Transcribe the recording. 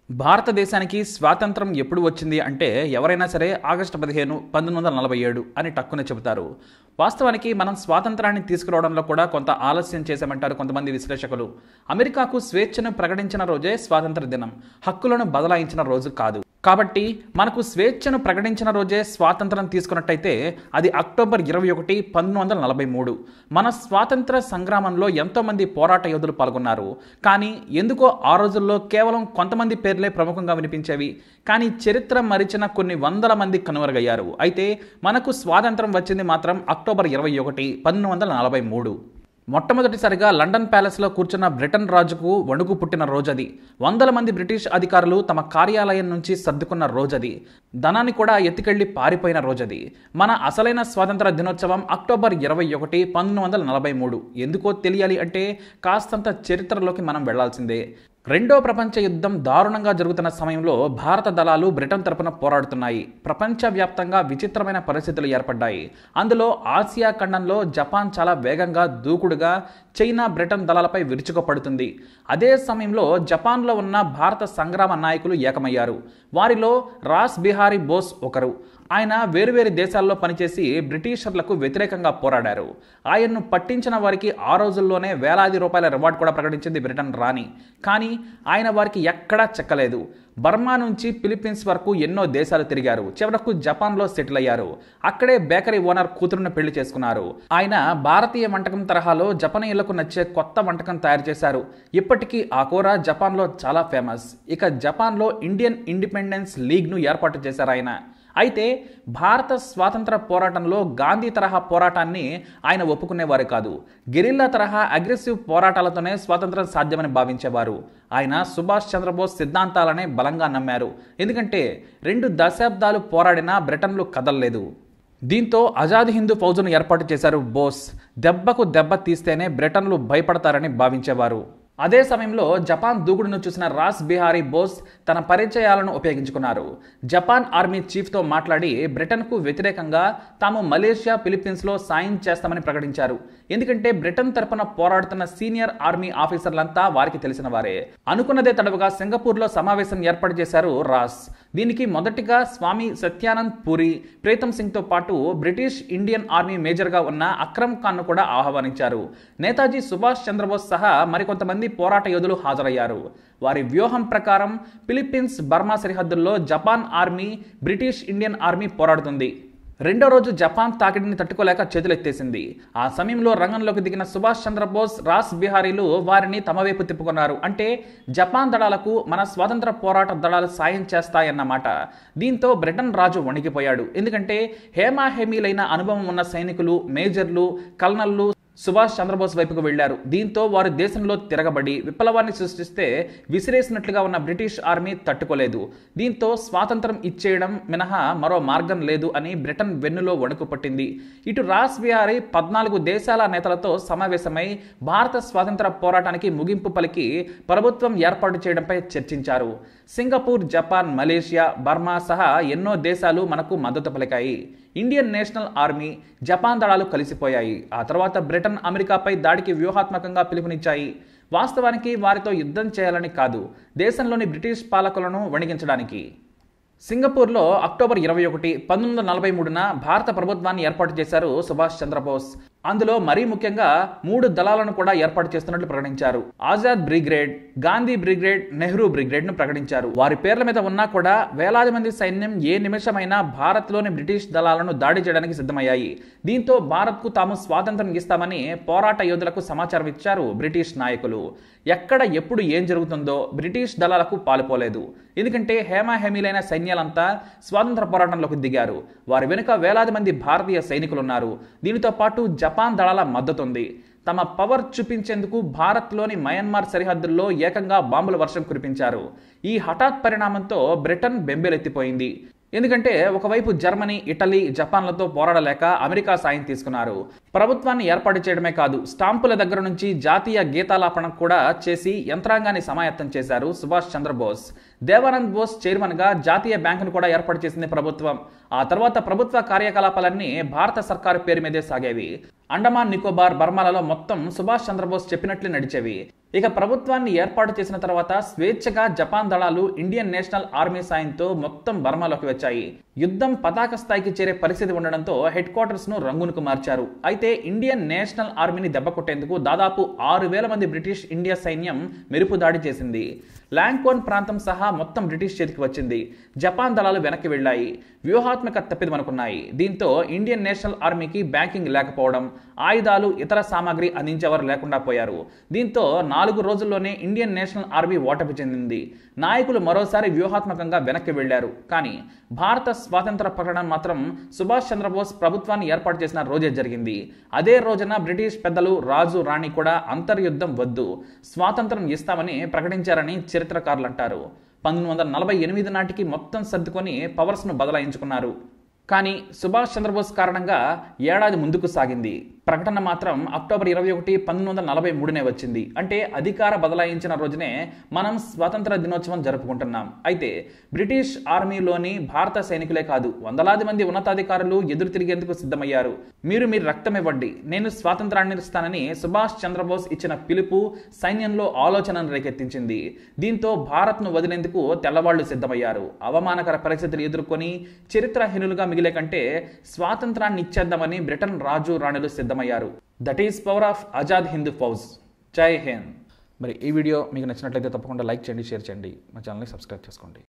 భారతదేశానికి స్వాతంత్రం ఎప్పుడు వచ్చింది అంటే ఎవరైనా సరే ఆగస్టు పదిహేను పంతొమ్మిది వందల నలభై ఏడు అని టక్కున చెబుతారు వాస్తవానికి మనం స్వాతంత్రాన్ని తీసుకురావడంలో కూడా కొంత ఆలస్యం చేశామంటారు కొంతమంది విశ్లేషకులు అమెరికాకు స్వేచ్ఛను ప్రకటించిన రోజే స్వాతంత్ర దినం హక్కులను బదలాయించిన రోజు కాదు కాబట్టి మనకు స్వేచ్ఛను ప్రకటించిన రోజే స్వాతంత్రం తీసుకున్నట్టయితే అది అక్టోబర్ ఇరవై ఒకటి పంతొమ్మిది వందల నలభై మూడు మన స్వాతంత్ర సంగ్రామంలో ఎంతోమంది పోరాట యోధులు పాల్గొన్నారు కానీ ఎందుకో ఆ రోజుల్లో కేవలం కొంతమంది పేర్లే ప్రముఖంగా వినిపించేవి కానీ చరిత్ర మరిచిన కొన్ని వందల మంది కనుమరుగయ్యారు అయితే మనకు స్వాతంత్రం వచ్చింది మాత్రం అక్టోబర్ ఇరవై ఒకటి పంతొమ్మిది వందల నలభై మూడు మొట్టమొదటిసారిగా లండన్ ప్యాలెస్లో కూర్చున్న బ్రిటన్ రాజుకు వణుకు పుట్టిన రోజది వందల మంది బ్రిటిష్ అధికారులు తమ కార్యాలయం నుంచి సర్దుకున్న రోజది ధనాన్ని కూడా ఎత్తుకెళ్లి పారిపోయిన రోజది మన అసలైన స్వాతంత్ర దినోత్సవం అక్టోబర్ ఇరవై ఒకటి పంతొమ్మిది వందల నలభై మూడు ఎందుకో తెలియాలి అంటే కాస్తంత చరిత్రలోకి మనం వెళ్లాల్సిందే రెండో ప్రపంచ యుద్ధం దారుణంగా జరుగుతున్న సమయంలో భారత దళాలు బ్రిటన్ తరపున పోరాడుతున్నాయి ప్రపంచవ్యాప్తంగా విచిత్రమైన పరిస్థితులు ఏర్పడ్డాయి అందులో ఆసియా ఖండంలో జపాన్ చాలా వేగంగా దూకుడుగా చైనా బ్రిటన్ దళాలపై విరుచుకుపడుతుంది అదే సమయంలో జపాన్లో ఉన్న భారత సంగ్రామ నాయకులు ఏకమయ్యారు వారిలో రాస్ బిహారీ బోస్ ఒకరు ఆయన వేరువేరు దేశాల్లో పనిచేసి బ్రిటిషర్లకు వ్యతిరేకంగా పోరాడారు ఆయన్ను పట్టించిన వారికి ఆ రోజుల్లోనే వేలాది రూపాయల రివార్డ్ కూడా ప్రకటించింది బ్రిటన్ రాణి కానీ ఆయన వారికి ఎక్కడా చెక్కలేదు బర్మా నుంచి ఫిలిప్పీన్స్ వరకు ఎన్నో దేశాలు తిరిగారు చివరకు జపాన్లో సెటిల్ అయ్యారు అక్కడే బేకరీ ఓనర్ కూతురును పెళ్లి చేసుకున్నారు ఆయన భారతీయ వంటకం తరహాలో జపనీయులకు నచ్చే కొత్త వంటకం తయారు చేశారు ఇప్పటికీ ఆ కూర జపాన్లో చాలా ఫేమస్ ఇక జపాన్లో ఇండియన్ ఇండిపెండెన్స్ లీగ్ను ఏర్పాటు చేశారు ఆయన అయితే భారత స్వాతంత్ర పోరాటంలో గాంధీ తరహా పోరాటాన్ని ఆయన ఒప్పుకునేవారు కాదు గెరిల్లా తరహా అగ్రెసివ్ పోరాటాలతోనే స్వాతంత్రం సాధ్యమని భావించేవారు ఆయన సుభాష్ చంద్రబోస్ సిద్ధాంతాలనే బలంగా నమ్మారు ఎందుకంటే రెండు దశాబ్దాలు పోరాడినా బ్రిటన్లు కదలలేదు దీంతో ఆజాద్ హిందూ ఫౌజును ఏర్పాటు చేశారు బోస్ దెబ్బకు దెబ్బ తీస్తేనే బ్రిటన్లు భయపడతారని భావించేవారు అదే సమయంలో జపాన్ దూకుడును చూసిన రాస్ బిహారీ బోస్ తన పరిచయాలను ఉపయోగించుకున్నారు జపాన్ ఆర్మీ చీఫ్తో మాట్లాడి బ్రిటన్కు వ్యతిరేకంగా తాము మలేషియా ఫిలిప్పీన్స్లో సాయం చేస్తామని ప్రకటించారు ఎందుకంటే బ్రిటన్ తరపున పోరాడుతున్న సీనియర్ ఆర్మీ ఆఫీసర్లంతా వారికి తెలిసిన వారే అనుకున్నదే తడవుగా సింగపూర్లో సమావేశం ఏర్పాటు చేశారు రాస్ దీనికి మొదటిగా స్వామి సత్యానంద్ పూరి ప్రీతం సింగ్తో పాటు బ్రిటిష్ ఇండియన్ ఆర్మీ మేజర్గా ఉన్న అక్రమ్ ఖాన్ను కూడా ఆహ్వానించారు నేతాజీ సుభాష్ చంద్రబోస్ సహా మరికొంతమంది పోరాట యోధులు హాజరయ్యారు వారి వ్యూహం ప్రకారం ఫిలిప్పీన్స్ బర్మా సరిహద్దుల్లో Japan army British Indian army పోరాడుతుంది రెండో రోజు జపాన్ తాకిడిని తట్టుకోలేక చేతులెత్తేసింది ఆ సమయంలో రంగంలోకి దిగిన సుభాష్ చంద్రబోస్ రాస్ బిహారీలు వారిని తమ వైపు తిప్పుకున్నారు అంటే జపాన్ దళాలకు మన స్వాతంత్ర పోరాట దళాలు సాయం చేస్తాయన్నమాట దీంతో బ్రిటన్ రాజు వణికిపోయాడు ఎందుకంటే హేమాహేమీలైన అనుభవం ఉన్న సైనికులు మేజర్లు కల్నల్లు సుభాష్ చంద్రబోస్ వైపుకు వెళ్లారు దీంతో వారు దేశంలో తిరగబడి విప్లవాన్ని సృష్టిస్తే విసిరేసినట్లుగా ఉన్న బ్రిటిష్ ఆర్మీ తట్టుకోలేదు దీంతో స్వాతంత్రం ఇచ్చేయడం మినహా మరో మార్గం లేదు అని బ్రిటన్ వెన్నులో వణుకు పట్టింది ఇటు రాస్ బిహారీ పద్నాలుగు దేశాల నేతలతో సమావేశమై భారత స్వాతంత్ర పోరాటానికి ముగింపు పలికి ప్రభుత్వం ఏర్పాటు చేయడంపై చర్చించారు సింగపూర్ జపాన్ మలేషియా బర్మా సహా ఎన్నో దేశాలు మనకు మద్దతు పలికాయి ఇండియన్ నేషనల్ ఆర్మీ జపాన్ దళాలు కలిసిపోయాయి ఆ తర్వాత బ్రిటన్ అమెరికాపై దాడికి వ్యూహాత్మకంగా పిలుపునిచ్చాయి వాస్తవానికి వారితో యుద్ధం చేయాలని కాదు దేశంలోని బ్రిటిష్ పాలకులను వణిగించడానికి సింగపూర్లో అక్టోబర్ ఇరవై ఒకటి పంతొమ్మిది వందల నలభై మూడున భారత ప్రభుత్వాన్ని ఏర్పాటు చేశారు సుభాష్ చంద్రబోస్ అందులో మరీ ముఖ్యంగా మూడు దళాలను కూడా ఏర్పాటు చేస్తున్నట్లు ప్రకటించారు Azad brigade Gandhi brigade Nehru brigade ను ప్రకటించారు వారి పేర్ల మీద ఉన్నా కూడా వేలాది మంది సైన్యం ఏ నిమిషమైనా భారత్లోని బ్రిటిష్ దళాలను దాడి చేయడానికి సిద్ధమయ్యాయి దీంతో భారత్కు తాము స్వాతంత్రం ఇస్తామని పోరాట యోధులకు సమాచారం ఇచ్చారు బ్రిటిష్ నాయకులు ఎక్కడ ఎప్పుడు ఏం జరుగుతుందో బ్రిటిష్ దళాలకు పాలుపోలేదు ఎందుకంటే హేమాహేమీలైన సైన్యాలంతా స్వాతంత్ర పోరాటంలోకి దిగారు వారి వెనుక వేలాది మంది భారతీయ సైనికులు ఉన్నారు దీనితో పాటు జపాన్ దళాల మద్దతుంది తమ పవర్ చూపించేందుకు భారత్లోని మయన్మార్ సరిహద్దుల్లో ఏకంగా బాంబుల వర్షం కురిపించారు ఈ హఠాత్ పరిణామంతో బ్రిటన్ బెంబేలెత్తిపోయింది ఎందుకంటే ఒకవైపు జర్మనీ ఇటలీ జపాన్లతో పోరాడలేక అమెరికా సాయం తీసుకున్నారు ప్రభుత్వాన్ని ఏర్పాటు చేయడమే కాదు స్టాంపుల దగ్గర నుంచి జాతీయ గీతాలాపన కూడా చేసి యంత్రాంగాన్ని సమాయత్తం చేశారు సుభాష్ చంద్రబోస్ దేవానంద్ బోస్ చైర్మన్గా జాతీయ బ్యాంకును కూడా ఏర్పాటు చేసింది ప్రభుత్వం ఆ తర్వాత ప్రభుత్వ కార్యకలాపాలన్నీ భారత సర్కారు పేరు మీదే సాగేవి అండమాన్ నికోబార్ బర్మాలలో మొత్తం సుభాష్ చంద్రబోస్ చెప్పినట్లు నడిచేవి ఇక ప్రభుత్వాన్ని ఏర్పాటు చేసిన తర్వాత స్వేచ్ఛగా జపాన్ దళాలు ఇండియన్ నేషనల్ ఆర్మీ సాయంతో మొత్తం బర్మాలోకి వచ్చాయి యుద్ధం పతాక స్థాయికి చేరే పరిస్థితి ఉండడంతో హెడ్ క్వార్టర్స్ ను రంగునకు మార్చారు అయితే ఇండియన్ నేషనల్ ఆర్మీని దెబ్బకొట్టేందుకు దాదాపు ఆరు వేల మంది బ్రిటిష్ ఇండియా సైన్యం మెరుపు దాడి చేసింది ల్యాంకోన్ ప్రాంతం సహా మొత్తం బ్రిటిష్ చేతికి వచ్చింది జపాన్ దళాలు వెనక్కి వెళ్ళాయి వ్యూహాత్మక తప్పిదమనుకున్నాయి దీంతో ఇండియన్ నేషనల్ ఆర్మీకి బ్యాంకింగ్ లేకపోవడం ఆయుధాలు ఇతర సామాగ్రి అందించేవారు లేకుండా పోయారు దీంతో నాలుగు రోజుల్లోనే ఇండియన్ నేషనల్ ఆర్మీ ఓటమి చెందింది నాయకులు మరోసారి వ్యూహాత్మకంగా వెనక్కి వెళ్లారు కానీ భారత స్వాతంత్ర ప్రకటన మాత్రం సుభాష్ చంద్రబోస్ ప్రభుత్వాన్ని ఏర్పాటు చేసిన రోజే జరిగింది అదే రోజున బ్రిటిష్ పెద్దలు రాజు రాణి కూడా అంతర్యుద్ధం వద్దు స్వాతంత్రం ఇస్తామని ప్రకటించారని చరిత్రకారులు అంటారు పంతొమ్మిది వందల నలభై ఎనిమిది నాటికి మొత్తం సర్దుకొని పవర్స్ను బదలాయించుకున్నారు కానీ సుభాష్ చంద్రబోస్ కారణంగా ఏడాది ముందుకు సాగింది ప్రకటన మాత్రం అక్టోబర్ ఇరవై ఒకటి పంతొమ్మిది వందల నలభై మూడునే వచ్చింది అంటే అధికార బదలాయించిన రోజునే మనం స్వాతంత్ర దినోత్సవం జరుపుకుంటున్నాం అయితే బ్రిటిష్ ఆర్మీలోని భారత సైనికులే కాదు వందలాది మంది ఉన్నతాధికారులు ఎదురు తిరిగేందుకు సిద్ధమయ్యారు మీరు మీరు రక్తం ఇవ్వండి నేను స్వాతంత్రాన్ని ఇస్తానని సుభాష్ చంద్రబోస్ ఇచ్చిన పిలుపు సైన్యంలో ఆలోచనను రేకెత్తించింది దీంతో భారత్ను వదిలేందుకు తెల్లవాళ్లు సిద్ధమయ్యారు అవమానకర పరిస్థితులు ఎదుర్కొని చరిత్రహీనులుగా మిగిలే కంటే స్వాతంత్రాన్ని ఇచ్చేద్దామని బ్రిటన్ రాజు రాణులు సిద్ధమయ్యారు that is power of Azad Hindu Fauj Jai Hind మరి ఈ వీడియో మీకు నచ్చినట్లయితే తప్పకుండా లైక్ చేయండి షేర్ చేయండి మా ఛానల్ని సబ్స్క్రైబ్ చేసుకోండి